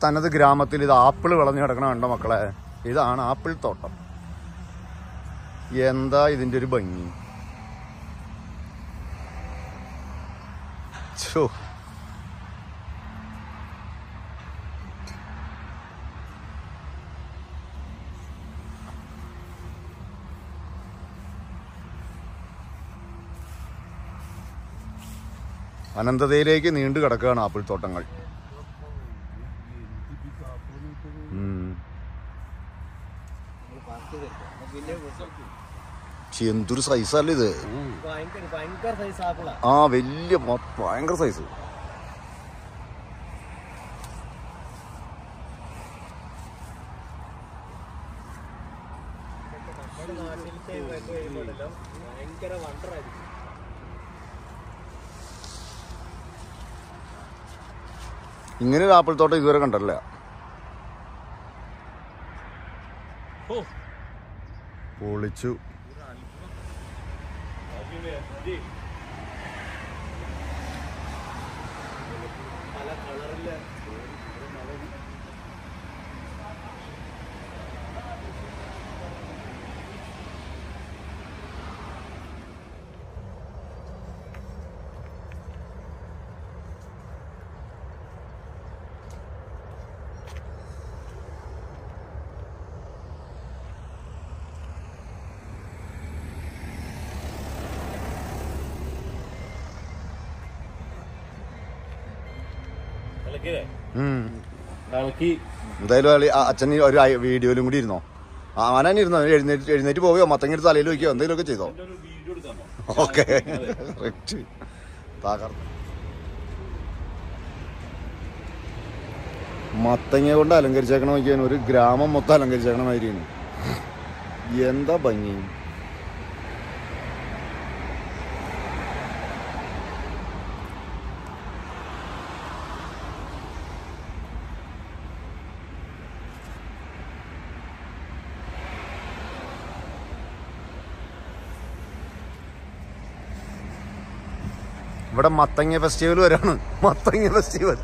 തനത് ഗ്രാമത്തിൽ ഇത് ആപ്പിൾ വിളഞ്ഞു കിടക്കണ കണ്ടോ മക്കളെ ഇതാണ് ആപ്പിൾ തോട്ടം എന്താ ഇതിന്റെ ഒരു ഭംഗി ഛോ. അനന്തതയിലേക്ക് നീണ്ടു കിടക്കുകയാണ് ആപ്പിൾ തോട്ടങ്ങൾ ഉം. ശ്ശെ, എന്തൊരു സൈസല്ലേ ഇത് ഭയങ്കര ഭയങ്കര സൈസ് ആപ്പിളാ ആ വലിയ മൊ- ഭയങ്കര സൈസ് നമ്മുടെ നാട്ടിലത്തെ ഇതൊക്കെ വരുമ്പോഴല്ലോ ഭയങ്കര വണ്ടറായിരിക്കും ഇങ്ങനെ ഒരു ആപ്പിൾ തോട്ടം ഇതുവരെ കണ്ടല്ല പൊളിച്ചു പല കളറില് ഉം. ഇളക്കി എന്തായാലും ആള് ആ അച്ഛൻ ഈ ഒരു ഐ- വീഡിയോയിലും കൂടി ഇരുന്നോ ആ അവനാൻ ഇരുന്നോ എഴുന്നേറ്റ് എഴുന്നേറ്റ് പോവുകയോ മത്തങ്ങ എടുത്ത് തലയിൽ വയ്ക്കുകയോ എന്തെങ്കിലുമൊക്കെ ചെയ്തോ ഓക്കെ കറക്റ്റ് തകർന്നു മത്തങ്ങ കൊണ്ട് അലങ്കരിച്ചേക്കണ നോക്കിയാൽ ഒരു ഗ്രാമം മൊത്തം അലങ്കരിച്ചേക്കണ മാതിരിയാണ് എന്താ ഭംഗി ഇവിടെ മത്തങ്ങ ഫെസ്റ്റിവൽ വരാണ് മത്തങ്ങ ഫെസ്റ്റിവൽ